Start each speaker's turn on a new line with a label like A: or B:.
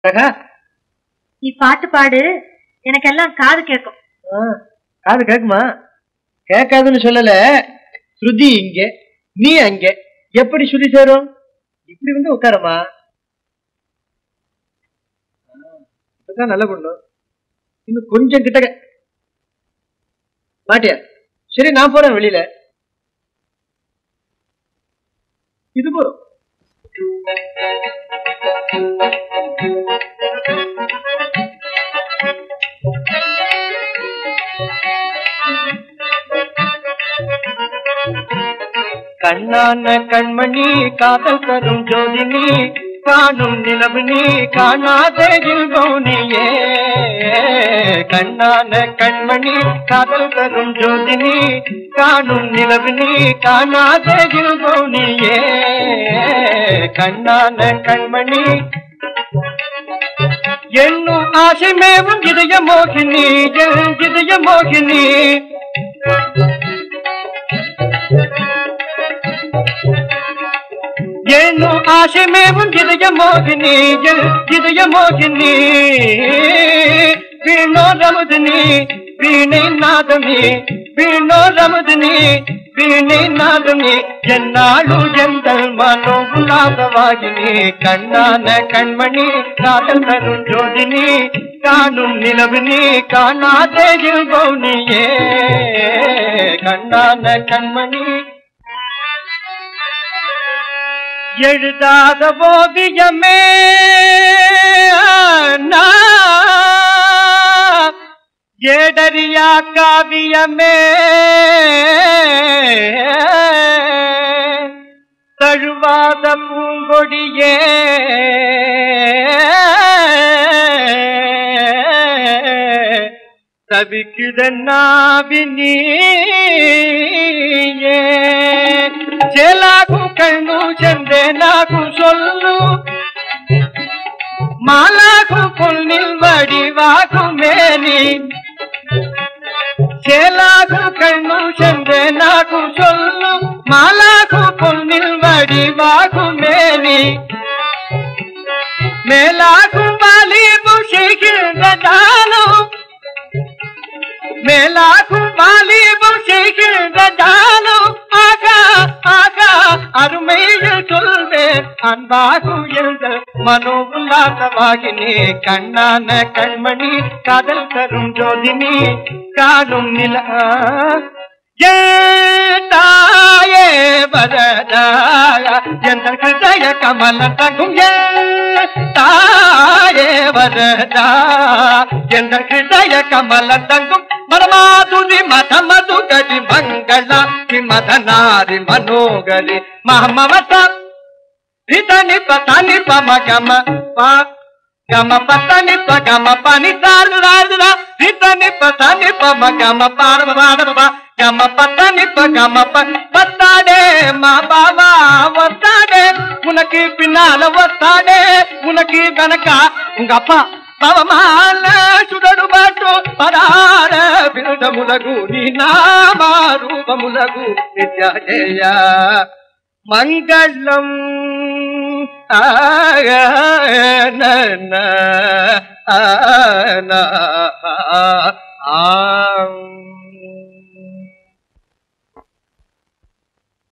A: அழகா
B: நீ பாட்டு பாடு எனக்கெல்லாம் காது கேட்கும்
A: ஆ, காது கேக்குமா கேட்காதுன்னு சொல்லல ஸ்ருதி இங்க நீ அங்க எப்படி ஸ்ருதி சேரும் இப்படி வந்து உட்காரமா இப்பதான் நல்ல பொண்ணு இன்னும் கொஞ்சம் கிட்ட மாட்டியா சரி நான் போறேன் வெளியில இது போறோம் கண்ணான கண்மணி காதல் தரும் ஜோதினி காணும் நிலவு நீ காணாத இல்போனியே கண்ணான கண்மணி காதல் தரும் ஜோதினி காணும் நிலவு நீ காணாத இல்போனியே கண்ணான கண்மணி என்னும் ஆசை மேவும் இதய மோகினி என் இதய மோகினி ಏನು ಆಶೆ ಮೇವು ಗಿದಯ ಮೋಗಿನಿ ಗಿದಯ ಮೋಗಿನಿ ವೀಣೋ ರಮದನಿ ವೀಣೆ ನಾದಮಿ ವೀಣೋ ರಮದನಿ ವೀಣೆ ನಾದಮಿ ಎನ್ನಾಳು ಎಂದಲ್ ಮನೋ ಉಲ್ಲಾಸವಾಗಿನಿ ಕಣ್ಣಾನ ಕಣ್ಮಣಿ ಕಾದಲ್ ತರುಣ್ ಜೋದಿನಿ காணும் நிலவு நீ காணாதே இல்போனியே கண்ணான கண்மணி எழுதாத ஓவியமே நான் ஏடரியா காவியமே தழுவாத பூங்கொடியே తవికిదన్నావినీయే చెలాకు కళ్ళు చెందే నాకు సొల్లు మాలాకు పొల్నిల్ వడివాకు మేని చెలాకు కళ్ళు చెందే నాకు సొల్లు మాలాకు పొల్నిల్ వడివాకు మేని మేలాకు బాలీబు శిఖిర దానం மேலாகு மாலிபம் செய்கின்ற தானம் ஆகா ஆகா அருமையில் சொல்வேன் அன்பாகு எழுந்த மனோ உல்லாசவாகினே கண்ணான கண்மணி காதல் தரும் ஜோதினி காணும் நில ஏ தாயே வரதாய எந்த ஹிருதய கமல தகும் ஏ தாயே வரதா எந்த ஹிருதய கமல தங்கும் பரமாதுரி மத மதுகரி மங்கள மதனாரி மனோகரி மமமத ரிதனி பதனி பம கம பா గమ పతని ప గమ పని దారు రాదు రా రితని పతని పమ గమ పార పార గమ పతని ప గమ ప వస్తాడే మా బావా వస్తాడే ఉనకి పిన్నాల వస్తాడే ఉనకి వెనక உங்க அப்பா பவமான சுடடு பாட்டு பராட బిరుదములగు నీ నామా రూపములగు నిత్య జయ మంగళం ஆன ஆ